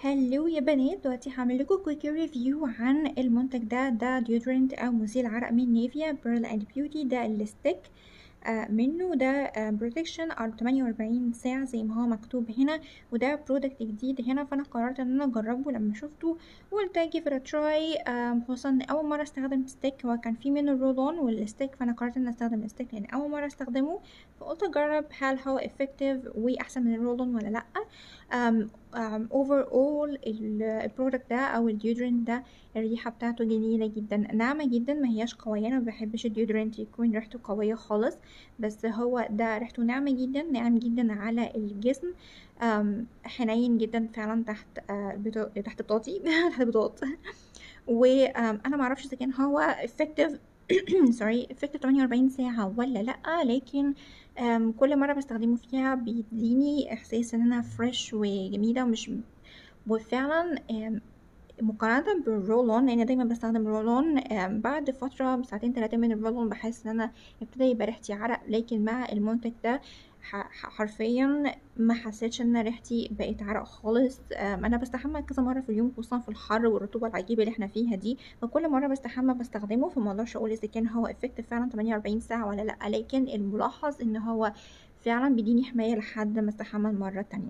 هلو يا بنات دلوقتي هعمل لكم كويك ريفيو عن المنتج ده ده ديودرنت او مزيل عرق من نيفيا بيرل اند بيوتي ده الستيك آه منه ده بروتكشن آه 48 ساعة زي ما هو مكتوب هنا وده برودكت جديد هنا فانا قررت ان انا اجربه لما شفته وقلت اجي في تراي خصوصا ان اول مرة استخدم ستيك هو كان في منه الرول والستيك فانا قررت ان استخدم الستيك لان اول مرة استخدمه فقلت اجرب هل هو افكتيف واحسن من الرول ولا لا اوفر اول البرودكت ده او الديودرنت ده الريحه بتاعته جميله جدا ناعمه جدا ما هياش قويه انا ما بحبش الديودرنت يكون ريحته قويه خالص بس هو ده ريحته ناعمه جدا ناعم جدا على الجسم حنين جدا فعلا تحت تحت بطاطي تحت بطاط وانا ما اعرفش اذا كان هو افكتيف سوري افكتيف 48 ساعه ولا لا لكن كل مره بستخدمه فيها بيديني احساس ان انا فريش وجميله ومش وفعلا مقارنة بالرول اون لان دايما بستخدم رول اون بعد فترة ساعتين تلاتة من الرول اون بحس ان انا ابتدى يبقى ريحتي عرق لكن مع المنتج ده حرفيا ما حسيتش ان ريحتي بقت عرق خالص انا بستحمى كذا مره في اليوم خصوصا في الحر والرطوبه العجيبه اللي احنا فيها دي فكل مره بستحمى بستخدمه فما اقدرش اقول اذا كان هو افكتيف فعلا 48 ساعه ولا لا لكن الملاحظ ان هو فعلا بيديني حمايه لحد ما استحمى المره التانية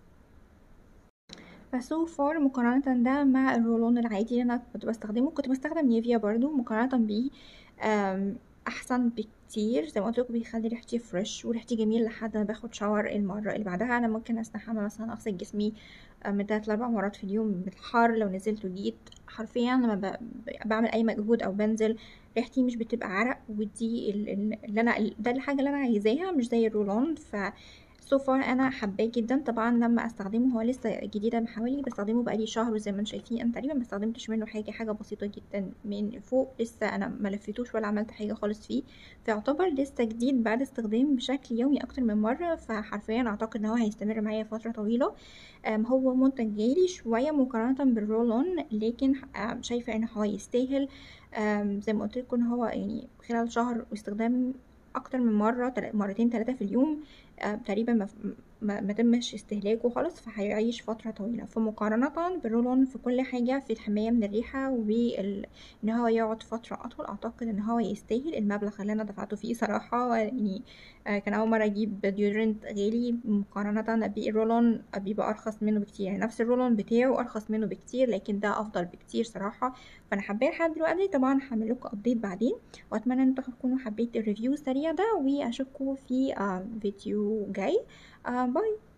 فسو فار مقارنة ده مع الرولون العادي اللي انا كنت بستخدمه كنت بستخدم نيفيا برضو مقارنة بيه احسن بكتير زي ما قلت لكم بيخلي ريحتي فريش وريحتي جميل لحد ما باخد شاور المره اللي بعدها انا ممكن استحمى مثلا اغسل جسمي من تلات لاربع مرات في اليوم بالحر لو نزلت وجيت حرفيا لما بعمل اي مجهود او بنزل ريحتي مش بتبقى عرق ودي اللي انا ده الحاجه اللي انا عايزاها مش زي الرولون ف سو فار انا حباه جدا طبعا لما استخدمه هو لسه جديده من حوالي بستخدمه بقالي شهر وزي ما انتم شايفين انا تقريبا ما استخدمتش منه حاجه حاجه بسيطه جدا من فوق لسه انا ما لفيتوش ولا عملت حاجه خالص فيه فيعتبر لسه جديد بعد استخدام بشكل يومي اكتر من مره فحرفيا اعتقد ان هو هيستمر معايا فتره طويله هو منتج غالي شويه مقارنه بالرول اون لكن شايفه ان هو يستاهل زي ما قلت لكم هو يعني خلال شهر واستخدام اكتر من مره مرتين ثلاثه في اليوم آه تقريبا ما, ما, ما تمش استهلاكه خالص فهيعيش فتره طويله فمقارنه بالرولون في كل حاجه في الحمايه من الريحه وان هو يقعد فتره اطول اعتقد ان هو يستاهل المبلغ اللي انا دفعته فيه صراحه يعني آه كان اول مره اجيب ديودرنت غالي مقارنه بالرولون بيبقى ارخص منه بكتير يعني نفس الرولون بتاعه ارخص منه بكتير لكن ده افضل بكتير صراحه فانا حباه لحد دلوقتي طبعا هعمل لكم ابديت بعدين واتمنى ان انتوا تكونوا حبيتوا الريفيو السريع ده واشوفكم في آه فيديو جاي آه باي